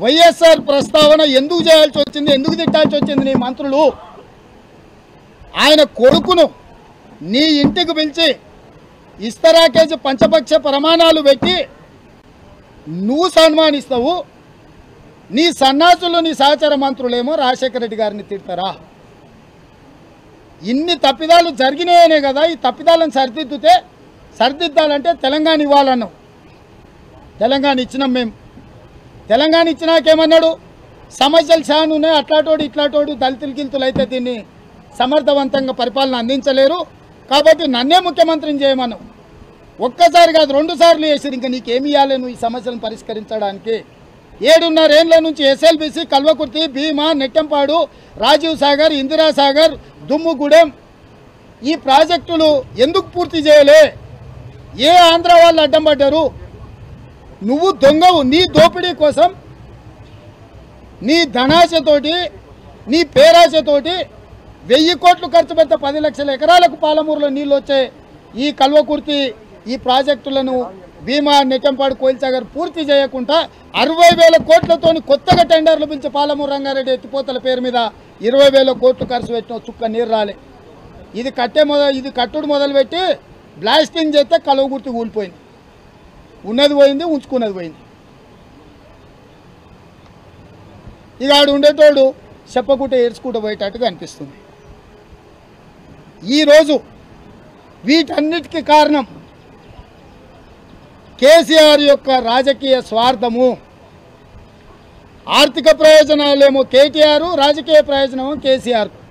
వైఎస్ఆర్ ప్రస్తావన ఎందుకు చేయాల్సి వచ్చింది ఎందుకు తిట్టాల్సి వచ్చింది నీ మంత్రులు ఆయన కొడుకును నీ ఇంటికి పిలిచి ఇస్తరాకేసి పంచపక్ష ప్రమాణాలు పెట్టి నువ్వు సన్మానిస్తావు నీ సన్నాసులు నీ సహచర మంత్రులేమో రాజశేఖర రెడ్డి గారిని తిడతారా ఇన్ని తప్పిదాలు జరిగినాయనే కదా ఈ తప్పిదాలను సరిదిద్దుతే సరిదిద్దాలంటే తెలంగాణ ఇవ్వాలన్నావు తెలంగాణ ఇచ్చినాం మేము తెలంగాణ ఇచ్చినాకేమన్నాడు సమస్యలు చాలా ఉన్నాయి అట్లాటోడు ఇట్లాటోడు దళితులు గిల్తులు అయితే దీన్ని సమర్థవంతంగా పరిపాలన అందించలేరు కాబట్టి నన్నే ముఖ్యమంత్రిని చేయమన్నావు ఒక్కసారి కాదు రెండు సార్లు వేసారు ఇంకా నీకేమి ఇవ్వాలి నువ్వు ఈ సమస్యలను పరిష్కరించడానికి ఏడున్నరేళ్ల నుంచి ఎస్ఎల్బిసి కల్వకుర్తి భీమా నెట్టంపాడు రాజీవ్ సాగర్ ఇందిరా సాగర్ దుమ్ముగూడెం ఈ ప్రాజెక్టులు ఎందుకు పూర్తి చేయలే ఏ ఆంధ్ర వాళ్ళు అడ్డం పడ్డారు నువ్వు దొంగవు నీ దోపిడీ కోసం నీ ధనాశతోటి నీ పేరాశతోటి వెయ్యి కోట్లు ఖర్చు పెడితే పది లక్షల ఎకరాలకు పాలమూరులో నీళ్ళు వచ్చే ఈ కల్వకుర్తి ఈ ప్రాజెక్టులను భీమా నెట్టంపాడు కోయిల్సాగర్ పూర్తి చేయకుండా అరవై వేల కోట్లతోని కొత్తగా టెండర్లు పిలిచి పాలమూరు రంగారెడ్డి ఎత్తిపోతల పేరు మీద ఇరవై వేల కోట్లు ఖర్చు పెట్టిన చుక్క నీరు రాలే ఇది కట్టే మొద ఇది కట్టుడు మొదలుపెట్టి బ్లాస్టింగ్ చేస్తే కలువగుర్తి కూలిపోయింది ఉన్నది పోయింది ఉంచుకున్నది పోయింది ఇక ఆడు ఉండేటోడు చెప్పకుంటే ఏడ్చుకుంటూ పోయేటట్టుగా అనిపిస్తుంది ఈరోజు వీటన్నిటికీ కారణం కేసీఆర్ యొక్క రాజకీయ స్వార్థము ఆర్థిక ప్రయోజనాలేమో కేటీఆర్ రాజకీయ ప్రయోజనమో కేసీఆర్